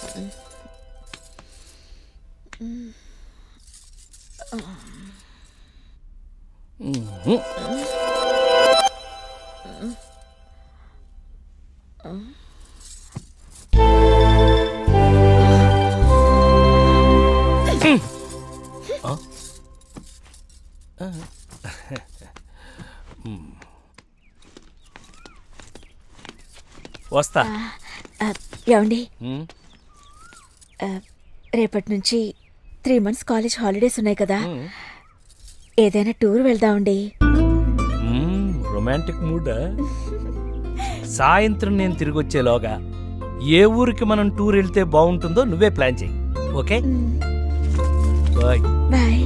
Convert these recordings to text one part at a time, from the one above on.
వస్తా ఆ, ఏమండి ఉమ్, ఆ, రేపటి నుంచి త్రీ మంత్స్ కాలేజ్ హాలిడేస్ ఉన్నాయి కదా ఏదైనా టూర్ వెళ్దామండి ఉమ్, రొమాంటిక్ మూడ్ సాయంత్రం నేను తిరిగి వచ్చేలోగా ఏ ఊరికి మనం టూర్ వెళ్తే బాగుంటుందో నువ్వే ప్లాన్ చెయ్యి ఓకే బాయ్ బాయ్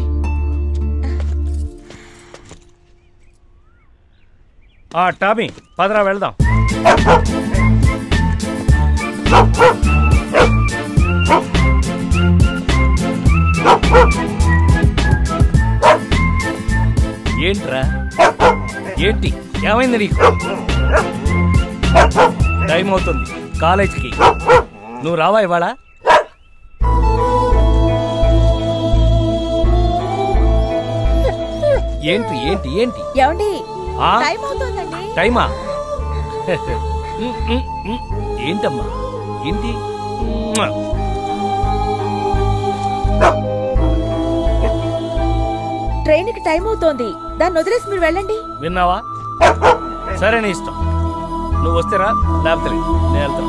ఆ టామీ పదరా వెళ్దాం ఏంట్రా ఏంటి ఏమైంది నీకు టైం అవుతుంది కాలేజ్కి నువ్వు రావా ఇవాళ ఏంటి ఏంటి ఏంటి ఏమండి ఆ? టైం అవుతుందండి టైమా ఉమ్, ఉమ్, ఉమ్. ఏంటమ్మా ఏంటి ఉమ్మా. ట్రైన్ కి టైం అవుతోంది దాన్ని వదిలేసి మీరు వెళ్ళండి విన్నావా సరే నీ ఇష్టం నువ్వు వస్తేరా లేకపోతే లేదు. నేను వెళ్తాను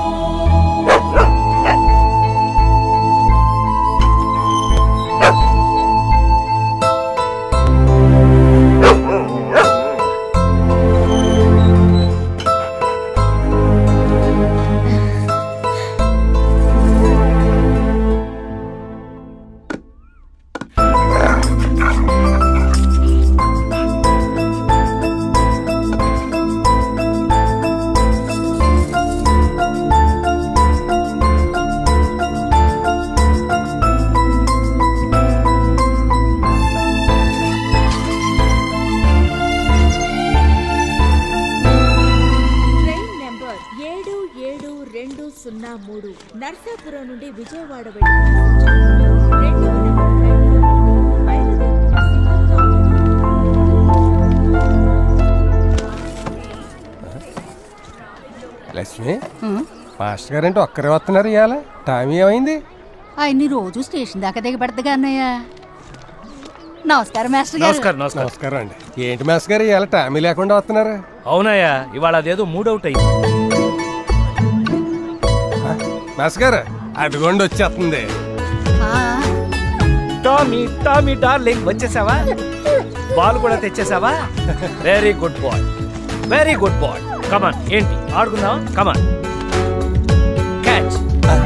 ట్రైన్ నెంబర్ ఏడు ఏడు రెండు సున్నా మూడు నర్సాపురం నుండి విజయవాడ వెళ్ళి రెండవ నెంబర్ ప్లాట్ఫామ్ నుండి బయలుదేరుతున్న సిద్ధంగా ఉంది. లక్ష్మి మాస్టర్ గారంటే ఒక్కరే వస్తున్నారు ఇవాళ టైం ఏమైంది ఆయన్ని రోజు స్టేషన్ దాకా దిగబెడతగా అన్నయ్య నమస్కారం మాస్టర్ గారు నమస్కారం నమస్కారం నమస్కారం అండి ఏంటి మాస్టర్ గారు ఇవాళ టైం లేకుండా వస్తున్నారు అవునయ్యా ఇవాళ అదేదో మూడ్ అవుట్ అయ్యింది మాస్టర్ గారు అడుగొండి వచ్చేస్తుంది ఆ, టామీ టామీ డార్లింగ్ వచ్చేసావా బాల్ కూడా తెచ్చేసావా very good boy very good boy come on ఏంటి ఆడుకుందాం come on catch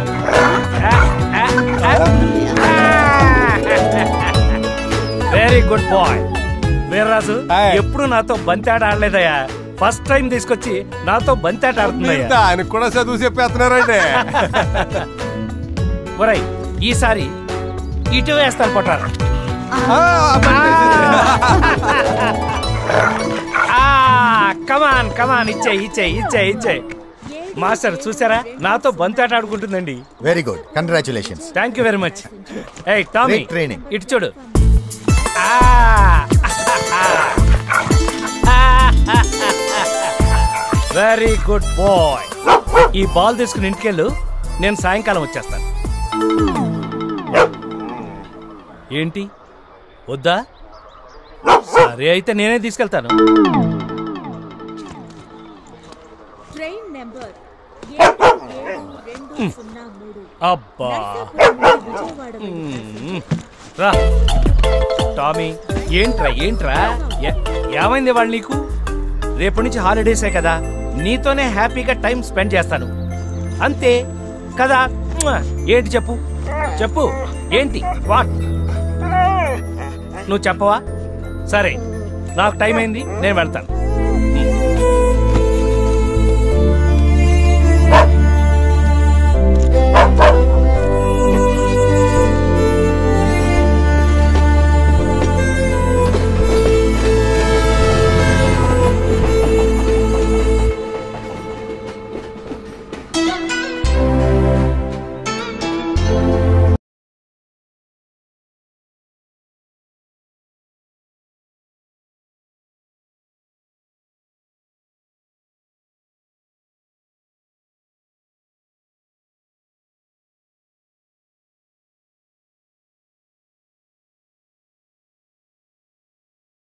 very good boy Veerraju Hi. ఎప్పుడు నాతో బంతాట ఆడలేదయ్యా ఫస్ట్ టైం తీసుకొచ్చి నాతో బంతాట మీరు ఆడుతుందయ్యా దానికి కూడా చదువు చెప్పేస్తున్నారండి ఒరై ఈసారి ఇటు వేస్తాను పొట్టారు కమాన్ కమాన్ ఇచ్చే ఇచ్చే ఇచ్చే ఇచ్చే మాస్టర్ చూసారా నాతో బంతాట ఆడుకుంటుందండి very good congratulations thank you very much ఏయ్ టామీ Great training. ఇటు చూడు వెరీ గుడ్ బాయ్ ఈ బాల్ తీసుకుని ఇంటికెళ్ళు నేను సాయంకాలం వచ్చేస్తాను ఏంటి వద్దా సరే అయితే నేనే తీసుకెళ్తాను ట్రైన్ నెంబర్ ఏడు ఏడు రెండు సున్నా మూడు అబ్బా నర్సాపురం నుండి విజయవాడ వెళ్ళి మ్మ్. రా టామీ ఏంట్రా ఏంట్రా ఏ- ఏమైంది వాళ్ళు నీకు రేపటి నుంచి హాలిడేసే కదా నీతోనే హ్యాపీగా టైం స్పెండ్ చేస్తాను అంతే కదా మ్మ్. ఏంటి చెప్పు చెప్పు ఏంటి వాట్ నువ్వు చెప్పవా సరే నాకు టైం అయింది నేను వెళ్తాను